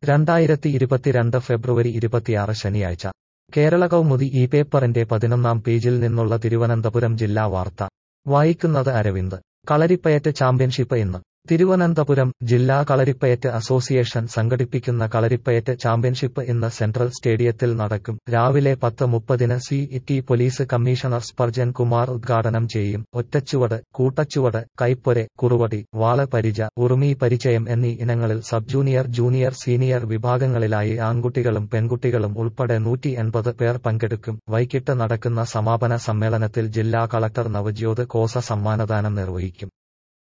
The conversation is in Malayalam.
രണ്ടായിരത്തി ഇരുപത്തിരണ്ട് ഫെബ്രുവരി ഇരുപത്തിയാറ് ശനിയാഴ്ച കേരള കൗമുദി ഈ പേപ്പറിന്റെ പതിനൊന്നാം പേജിൽ നിന്നുള്ള തിരുവനന്തപുരം ജില്ലാ വാർത്ത വായിക്കുന്നത് അരവിന്ദ് കളരിപ്പയറ്റ് ചാമ്പ്യൻഷിപ്പ് ഇന്ന് തിരുവനന്തപുരം ജില്ലാ കളരിപ്പയറ്റ് അസോസിയേഷൻ സംഘടിപ്പിക്കുന്ന കളരിപ്പയറ്റ് ചാമ്പ്യൻഷിപ്പ് ഇന്ന് സെൻട്രൽ സ്റ്റേഡിയത്തിൽ നടക്കും രാവിലെ പത്ത് മുപ്പതിന് city police commissioner Spurgeon Kumar ഉദ്ഘാടനം ചെയ്യും ഒറ്റച്ചുവട് കൂട്ടച്ചുവട് കൈപ്പൊരെ കുറുവടി വാള പരിച ഉറുമി പരിചയം എന്നീ ഇനങ്ങളിൽ സബ് ജൂനിയർ ജൂനിയർ സീനിയർ വിഭാഗങ്ങളിലായി ആൺകുട്ടികളും പെൺകുട്ടികളും ഉൾപ്പെടെ നൂറ്റി എൺപത് പേർ പങ്കെടുക്കും വൈകിട്ട് നടക്കുന്ന സമാപന സമ്മേളനത്തിൽ ജില്ലാ കളക്ടർ നവജ്യോത് കോസ സമ്മാനദാനം നിർവഹിക്കും